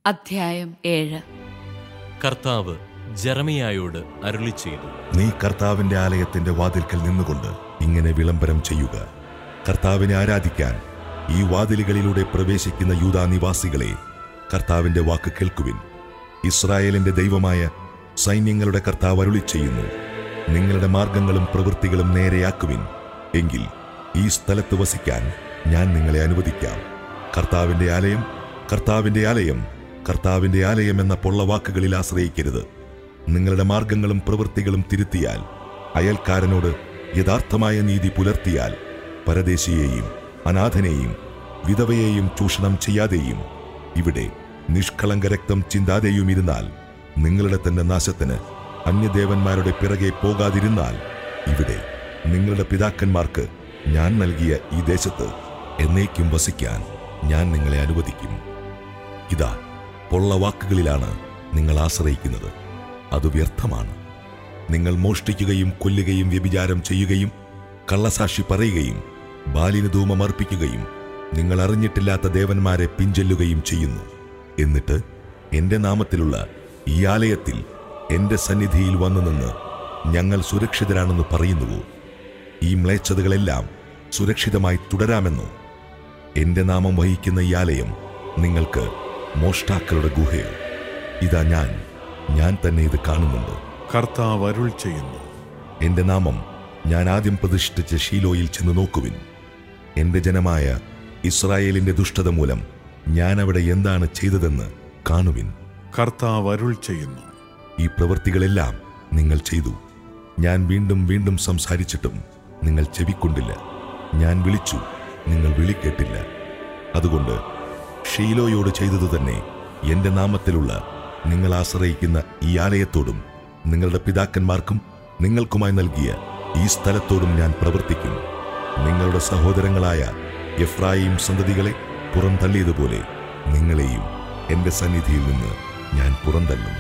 അധ്യായം ഏഴ് കർത്താവ് ജെറമിയായോട് അരുളി ചെയ്തു നീ കർത്താവിന്റെ ആലയത്തിന്റെ വാതിൽക്കൽ നിന്നുകൊണ്ട് ഇങ്ങനെ വിളംബരം ചെയ്യുക കർത്താവിനെ ആരാധിക്കാൻ ഈ വാതിലുകളിലൂടെ പ്രവേശിക്കുന്ന യൂദാ നിവാസികളെ കർത്താവിന്റെ വാക്ക് കേൾക്കുവിൻ ഇസ്രായേലിന്റെ ദൈവമായ സൈന്യങ്ങളുടെ കർത്താവ് അരുളി ചെയ്യുന്നു നിങ്ങളുടെ മാർഗങ്ങളും പ്രവൃത്തികളും നേരെയാക്കുവിൻ എങ്കിൽ ഈ സ്ഥലത്ത് വസിക്കാൻ ഞാൻ നിങ്ങളെ അനുവദിക്കാം കർത്താവിന്റെ ആലയം കർത്താവിന്റെ ആലയം കർത്താവിന്റെ ആലയം എന്ന പൊള്ളവാക്കുകളിൽ ആശ്രയിക്കരുത് നിങ്ങളുടെ മാർഗങ്ങളും പ്രവൃത്തികളും തിരുത്തിയാൽ അയൽക്കാരനോട് യഥാർത്ഥമായ നീതി പുലർത്തിയാൽ പരദേശിയെയും അനാഥനെയും വിധവയെയും ചൂഷണം ചെയ്യാതെയും ഇവിടെ നിഷ്കളങ്ക രക്തം ചിന്താതെയും ഇരുന്നാൽ നിങ്ങളുടെ തന്നെ നാശത്തിന് അന്യദേവന്മാരുടെ പിറകെ പോകാതിരുന്നാൽ ഇവിടെ നിങ്ങളുടെ പിതാക്കന്മാർക്ക് ഞാൻ നൽകിയ ഈ ദേശത്ത് എന്നേക്കും വസിക്കാൻ ഞാൻ നിങ്ങളെ അനുവദിക്കും ഇതാ പൊള്ള വാക്കുകളിലാണ് നിങ്ങൾ ആശ്രയിക്കുന്നത് അത് വ്യർത്ഥമാണ് നിങ്ങൾ മോഷ്ടിക്കുകയും കൊല്ലുകയും വ്യഭിചാരം ചെയ്യുകയും കള്ളസാക്ഷി പറയുകയും ബാലിന് ധൂമമർപ്പിക്കുകയും നിങ്ങൾ അറിഞ്ഞിട്ടില്ലാത്ത ദേവന്മാരെ പിഞ്ചൊല്ലുകയും ചെയ്യുന്നു എന്നിട്ട് എന്റെ നാമത്തിലുള്ള ഈ ആലയത്തിൽ എന്റെ സന്നിധിയിൽ വന്നു നിന്ന് ഞങ്ങൾ സുരക്ഷിതരാണെന്ന് പറയുന്നുവോ ഈ മ്ലേച്ഛതകളെല്ലാം സുരക്ഷിതമായി തുടരാമെന്നോ എന്റെ നാമം വഹിക്കുന്ന ഈ ആലയം നിങ്ങൾക്ക് മോഷ്ടാക്കളുടെ ഗുഹയോ ഇതാ ഞാൻ ഞാൻ തന്നെ ഇത് കാണുന്നുണ്ട് കർത്താവ് അരുൾ ചെയ്യുന്നു എന്റെ നാമം ഞാൻ ആദ്യം പ്രതിഷ്ഠിച്ച ഷീലോയിൽ ചെന്ന് നോക്കുവിൻ എന്റെ ജനമായ ഇസ്രായേലിന്റെ ദുഷ്ടത മൂലം ഞാൻ അവിടെ എന്താണ് ചെയ്തതെന്ന് കാണുവിൻ കർത്താവ് അരുൾ ചെയ്യുന്നു ഈ പ്രവൃത്തികളെല്ലാം നിങ്ങൾ ചെയ്തു ഞാൻ വീണ്ടും വീണ്ടും സംസാരിച്ചിട്ടും നിങ്ങൾ ചെവിക്കൊണ്ടില്ല ഞാൻ വിളിച്ചു നിങ്ങൾ വിളി കേട്ടില്ല അതുകൊണ്ട് ഷീലോയോട് ചെയ്തതു തന്നെ എന്റെ നാമത്തിലുള്ള നിങ്ങൾ ആശ്രയിക്കുന്ന ഈ ആലയത്തോടും നിങ്ങളുടെ പിതാക്കന്മാർക്കും നിങ്ങൾക്കുമായി നൽകിയ ഈ സ്ഥലത്തോടും ഞാൻ പ്രവർത്തിക്കും നിങ്ങളുടെ സഹോദരങ്ങളായ എഫ്രായിം സന്തതികളെ പുറന്തള്ളിയതുപോലെ നിങ്ങളെയും എന്റെ സന്നിധിയിൽ നിന്ന് ഞാൻ പുറന്തള്ളും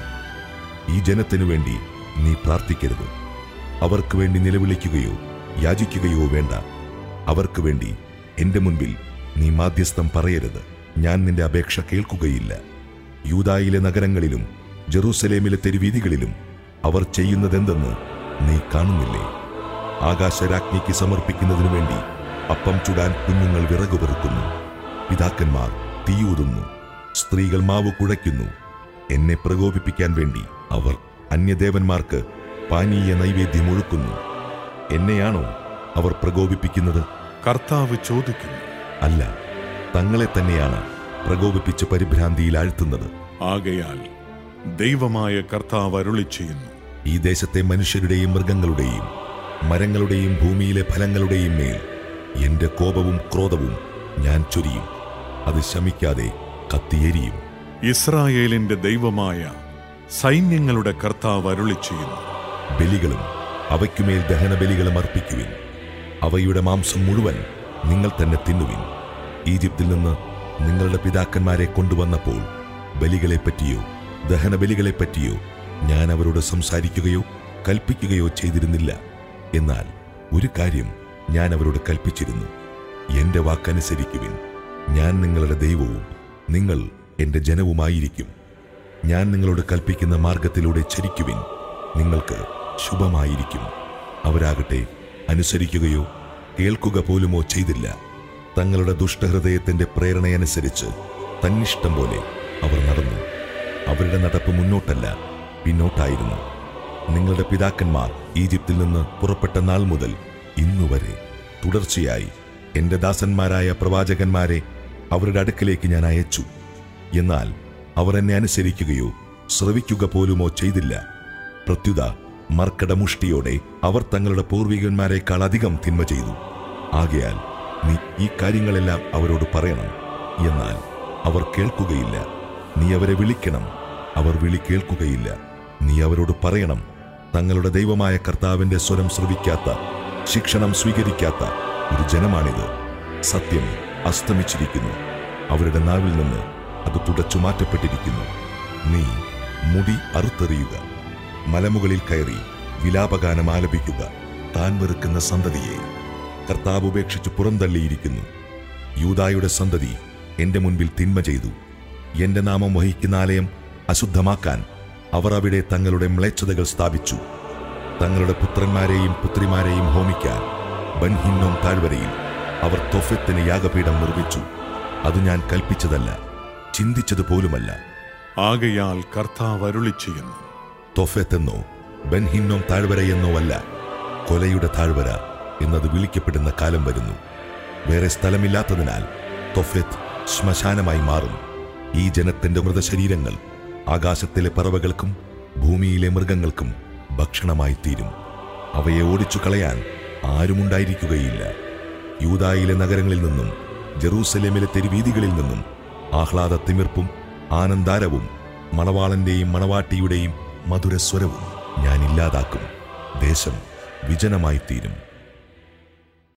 ഈ ജനത്തിനു വേണ്ടി നീ പ്രാർത്ഥിക്കരുത് അവർക്ക് വേണ്ടി നിലവിളിക്കുകയോ യാചിക്കുകയോ വേണ്ട അവർക്ക് വേണ്ടി എന്റെ മുൻപിൽ നീ മാധ്യസ്ഥം പറയരുത് ഞാൻ നിന്റെ അപേക്ഷ കേൾക്കുകയില്ല യൂതായിലെ നഗരങ്ങളിലും ജെറൂസലേമിലെ തെരുവീതികളിലും അവർ ചെയ്യുന്നതെന്തെന്ന് നീ കാണുന്നില്ലേ ആകാശരാജ്ഞിക്ക് സമർപ്പിക്കുന്നതിനു വേണ്ടി അപ്പം ചുടാൻ കുഞ്ഞുങ്ങൾ വിറകു പെറുക്കുന്നു പിതാക്കന്മാർ തീയൂതുന്നു സ്ത്രീകൾ മാവ് കുഴയ്ക്കുന്നു എന്നെ പ്രകോപിപ്പിക്കാൻ വേണ്ടി അവർ അന്യദേവന്മാർക്ക് പാനീയ നൈവേദ്യം ഒഴുക്കുന്നു എന്നെയാണോ അവർ പ്രകോപിപ്പിക്കുന്നത് കർത്താവ് ചോദിക്കുന്നു അല്ല തങ്ങളെ തന്നെയാണ് പ്രകോപിപ്പിച്ച് പരിഭ്രാന്തിയിൽ ആഴ്ത്തുന്നത് ആകയാൽ ദൈവമായ കർത്താവ് അരുളി ചെയ്യുന്നു ഈ ദേശത്തെ മനുഷ്യരുടെയും മൃഗങ്ങളുടെയും മരങ്ങളുടെയും ഭൂമിയിലെ ഫലങ്ങളുടെയും മേൽ എന്റെ കോപവും ക്രോധവും ഞാൻ ചൊരിയും അത് ശമിക്കാതെ കത്തിയെരിയും ഇസ്രായേലിന്റെ ദൈവമായ സൈന്യങ്ങളുടെ കർത്താവ് അരുളി ചെയ്യുന്നു ബലികളും അവയ്ക്കുമേൽ ദഹനബലികളും അർപ്പിക്കുവിൻ അവയുടെ മാംസം മുഴുവൻ നിങ്ങൾ തന്നെ തിന്നുവിൻ ഈജിപ്തിൽ നിന്ന് നിങ്ങളുടെ പിതാക്കന്മാരെ കൊണ്ടുവന്നപ്പോൾ ബലികളെപ്പറ്റിയോ ദഹനബലികളെപ്പറ്റിയോ ഞാൻ അവരോട് സംസാരിക്കുകയോ കൽപ്പിക്കുകയോ ചെയ്തിരുന്നില്ല എന്നാൽ ഒരു കാര്യം ഞാൻ അവരോട് കൽപ്പിച്ചിരുന്നു എന്റെ വാക്കനുസരിക്കുവിൻ ഞാൻ നിങ്ങളുടെ ദൈവവും നിങ്ങൾ എന്റെ ജനവുമായിരിക്കും ഞാൻ നിങ്ങളോട് കൽപ്പിക്കുന്ന മാർഗത്തിലൂടെ ചരിക്കുവിൻ നിങ്ങൾക്ക് ശുഭമായിരിക്കും അവരാകട്ടെ അനുസരിക്കുകയോ കേൾക്കുക പോലുമോ ചെയ്തില്ല തങ്ങളുടെ ദുഷ്ടഹൃദയത്തിന്റെ പ്രേരണയനുസരിച്ച് തന്നിഷ്ടം പോലെ അവർ നടന്നു അവരുടെ നടപ്പ് മുന്നോട്ടല്ല പിന്നോട്ടായിരുന്നു നിങ്ങളുടെ പിതാക്കന്മാർ ഈജിപ്തിൽ നിന്ന് പുറപ്പെട്ട നാൾ മുതൽ ഇന്നുവരെ തുടർച്ചയായി എന്റെ ദാസന്മാരായ പ്രവാചകന്മാരെ അവരുടെ അടുക്കലേക്ക് ഞാൻ അയച്ചു എന്നാൽ അവർ എന്നെ അനുസരിക്കുകയോ ശ്രവിക്കുക പോലുമോ ചെയ്തില്ല പ്രത്യുത മർക്കടമുഷ്ടിയോടെ അവർ തങ്ങളുടെ പൂർവികന്മാരെക്കാൾ അധികം തിന്മ ചെയ്തു ആകയാൽ നീ ഈ കാര്യങ്ങളെല്ലാം അവരോട് പറയണം എന്നാൽ അവർ കേൾക്കുകയില്ല നീ അവരെ വിളിക്കണം അവർ വിളി കേൾക്കുകയില്ല നീ അവരോട് പറയണം തങ്ങളുടെ ദൈവമായ കർത്താവിന്റെ സ്വരം ശ്രവിക്കാത്ത ശിക്ഷണം സ്വീകരിക്കാത്ത ഒരു ജനമാണിത് സത്യം അസ്തമിച്ചിരിക്കുന്നു അവരുടെ നാവിൽ നിന്ന് അത് തുടച്ചു മാറ്റപ്പെട്ടിരിക്കുന്നു നീ മുടി അറുത്തെറിയുക മലമുകളിൽ കയറി വിലാപഗാനം ആലപിക്കുക താൻ വെറുക്കുന്ന സന്തതിയെ കർത്താവ് ഉപേക്ഷിച്ച് പുറന്തള്ളിയിരിക്കുന്നു യൂതായുടെ സന്തതി എന്റെ മുൻപിൽ തിന്മ ചെയ്തു എന്റെ നാമം വഹിക്കുന്ന ആലയം അശുദ്ധമാക്കാൻ അവർ അവിടെ തങ്ങളുടെ മ്ലേച്ഛതകൾ സ്ഥാപിച്ചു തങ്ങളുടെ പുത്രന്മാരെയും പുത്രിമാരെയും ഹോമിക്കാൻ ബൻഹിന്നോം താഴ്വരയിൽ അവർ തൊഫെത്തിന് യാഗപീഠം നിർമ്മിച്ചു അത് ഞാൻ കൽപ്പിച്ചതല്ല ചിന്തിച്ചത് പോലുമല്ല ആകയാൽ കർത്താവ് അരുളി ചെയ്യുന്നു തൊഫെത്തെന്നോ ബൻഹിന്നോം താഴ്വരയെന്നോ അല്ല കൊലയുടെ താഴ്വര എന്നത് വിളിക്കപ്പെടുന്ന കാലം വരുന്നു വേറെ സ്ഥലമില്ലാത്തതിനാൽ തൊഫെത്ത് ശ്മശാനമായി മാറും ഈ ജനത്തിന്റെ മൃതശരീരങ്ങൾ ആകാശത്തിലെ പറവകൾക്കും ഭൂമിയിലെ മൃഗങ്ങൾക്കും ഭക്ഷണമായി തീരും അവയെ ഓടിച്ചു കളയാൻ ആരുമുണ്ടായിരിക്കുകയില്ല യൂതായിലെ നഗരങ്ങളിൽ നിന്നും ജെറൂസലേമിലെ തെരുവീതികളിൽ നിന്നും ആഹ്ലാദ തിമിർപ്പും ആനന്ദാരവും മണവാളന്റെയും മണവാട്ടിയുടെയും മധുരസ്വരവും ഞാൻ ഇല്ലാതാക്കും ദേശം വിജനമായി തീരും